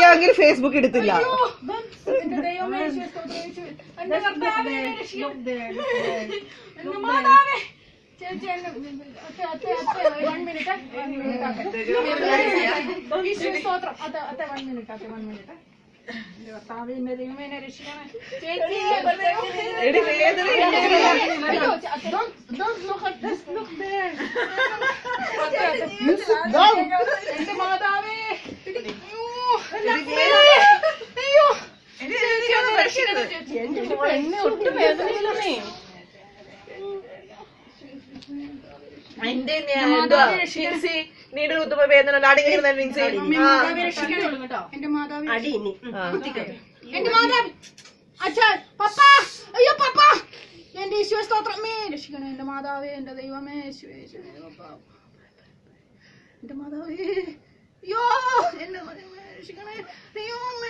അറിയാമെങ്കിൽ ഫേസ്ബുക്ക് എടുത്തില്ല എന്റെ ദൈവമേ, യേശുവേ, സ്തോത്രം, യേശുവേ. എന്റെ കർത്താവേ, എന്നെ രക്ഷിക്കണമേ. എന്റെ മാതാവേ. ചേച്ചി, എന്നെ- അത്തെ, അത്തെ, അത്തെ, one minute, one minute ആട്ടെ. യേശുവേ, സ്തോത്രം. അത്തെ, അത്തെ, one minute ആട്ടെ, one minute. എന്റെ കർത്താവേ, എന്റെ ദൈവമേ, എന്നെ രക്ഷിക്കണമേ. ചേച്ചി, എടി വേദന അയ്യോ, ചെ- അത്തെ, അത്തെ, അത്തെ. എന്റെ മാതാവേ അയ്യോ, അയ്യോ ചേച്ചി, എന്നെ രക്ഷിക്കണമേ, ചേച്ചി. എന്നെ ഒട്ടും വേദനയില്ലെന്നേ എന്റെ നിൻസി നീണ്ട കുത്തുമ്പോ വേദന ഉണ്ട് അടങ്ങിയിരുന്ന നിൻസി ആ എന്റെ മാതാവേ അടി ഇനി ആ. എന്റെ മാതാവ് അച്ഛാ പപ്പ അയ്യോ പപ്പ എന്റെ ഈശോ സ്തോത്രമേ രക്ഷിക്കണേ എന്റെ മാതാവേ എന്റെ ദൈവമേ യേശുവേ, യേശുവേ, പപ്പ. എന്റെ മാതാവേ അയ്യോ എന്റെ ദൈവമേ രക്ഷിക്കണേ ദൈവമേ